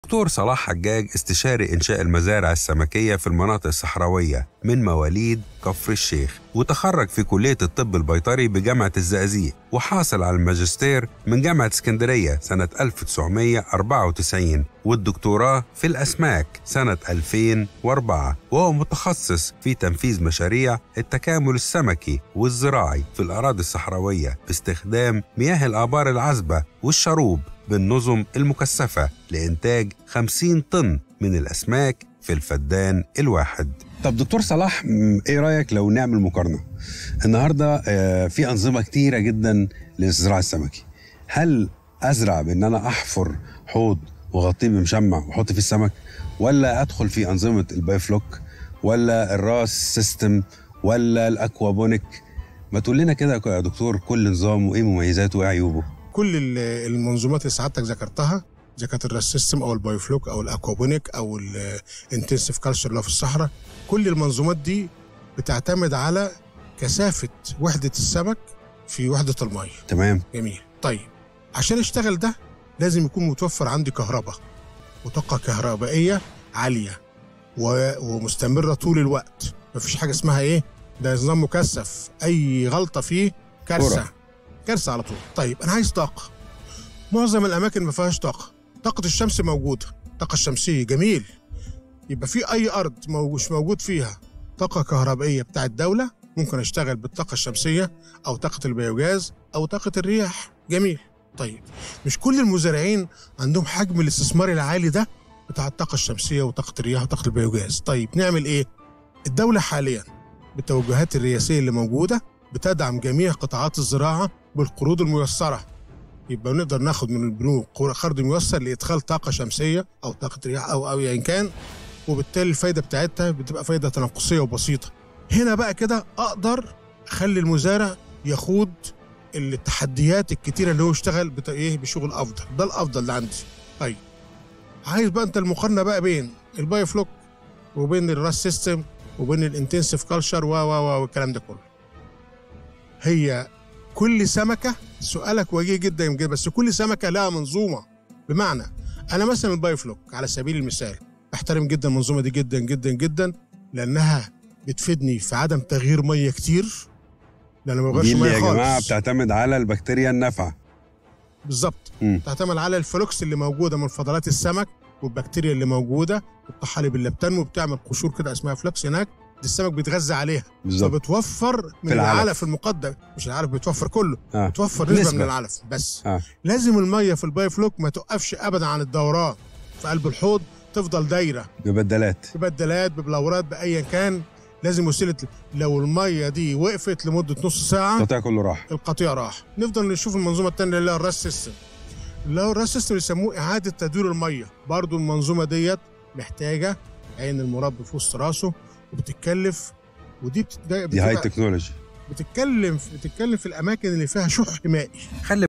دكتور صلاح حجاج استشاري إنشاء المزارع السمكية في المناطق الصحراوية من مواليد كفر الشيخ وتخرج في كلية الطب البيطري بجامعة الزقازيق وحاصل على الماجستير من جامعة اسكندرية سنة 1994 والدكتوراه في الأسماك سنة 2004 وهو متخصص في تنفيذ مشاريع التكامل السمكي والزراعي في الأراضي الصحراوية باستخدام مياه الآبار العذبة والشروب بالنظم المكثفة لإنتاج 50 طن من الأسماك في الفدان الواحد طب دكتور صلاح م، ايه رايك لو نعمل مقارنه النهارده آه، في انظمه كتيره جدا للزراعه السمكي هل ازرع بان انا احفر حوض واغطيه بمشمع واحط فيه السمك ولا ادخل في انظمه البايفلوك ولا الراس سيستم ولا الاكوابونيك ما تقول لنا كده يا دكتور كل نظام وايه مميزاته وايه عيوبه كل ال- المنظومات اللي سعادتك ذكرتها اذا كانت الراس سيستم او البايوفلوك او الاكوابونيك او الانتنسيف كالتشر اللي هو في الصحراء كل المنظومات دي بتعتمد على كثافه وحده السمك في وحده الميه تمام جميل طيب عشان اشتغل ده لازم يكون متوفر عندي كهرباء وطاقه كهربائيه عاليه و- ومستمره طول الوقت مفيش حاجه اسمها ايه ده نظام مكثف اي غلطه فيه كارثه كرة. كارثه على طول طيب انا عايز طاقه معظم الاماكن ما فيهاش طاقه طاقه الشمس موجوده الطاقه الشمسيه جميل يبقى في اي ارض مو- مش موجود فيها طاقه كهربائيه بتاع الدوله ممكن اشتغل بالطاقه الشمسيه او طاقه البيوجاز او طاقه الرياح جميل طيب مش كل المزارعين عندهم حجم الاستثمار العالي ده بتاع الطاقه الشمسيه وطاقه الرياح وطاقه البيوجاز طيب نعمل ايه الدوله حاليا بالتوجهات الرئاسيه اللي موجوده بتدعم جميع قطاعات الزراعه بالقروض الميسره يبقى نقدر ناخد من البنوك قرض ميسر لادخال طاقه شمسيه او طاقه رياح او او ايا كان وبالتالي الفايده بتاعتها بتبقى فايده تناقصيه وبسيطه هنا بقى كده اقدر اخلي المزارع يخوض التحديات الكتيره اللي هو يشتغل بت... ايه بشغل افضل ده الافضل اللي عندي طيب عايز بقى انت المقارنه بقى بين البايو فلوك وبين الراس سيستم وبين الانتنسيف كلتشر و و و والكلام ده كله هي كل سمكه سؤالك وجيه جدا يمكن بس كل سمكه لها منظومه بمعنى انا مثلا البايو فلوك على سبيل المثال بحترم جدا المنظومه دي جدا جدا جدا لانها بتفيدني في عدم تغيير ميه كتير لان ما دي بغيرش اللي ميه يا جماعه خالص بتعتمد على البكتيريا النافعه بالظبط مم. تعتمد على الفلوكس اللي موجوده من فضلات السمك والبكتيريا اللي موجوده والطحالب اللي بتنمو بتعمل قشور كده اسمها فلوكس هناك دي السمك بيتغذى عليها بالظبط فبتوفر من في العلف. العلف المقدم مش العلف بتوفر كله آه. بتوفر نسبه, نسبة. من العلف بس آه. لازم الميه في الباي فلوك ما توقفش ابدا عن الدوران في قلب الحوض تفضل دايره ببدلات ببدلات ببلورات بايا كان لازم وسيله لو الميه دي وقفت لمده نص ساعه القطيع كله راح القطيع راح نفضل نشوف المنظومه الثانيه اللي هي الراس سيستم اللي هو الراس سيستم يسموه اعاده تدوير الميه برضو المنظومه ديت محتاجه عين المربي في وسط راسه وبتتكلف ودي بتت... دي هاي تكنولوجي بتتكلم بتتكلم في الاماكن اللي فيها شح مائي خلي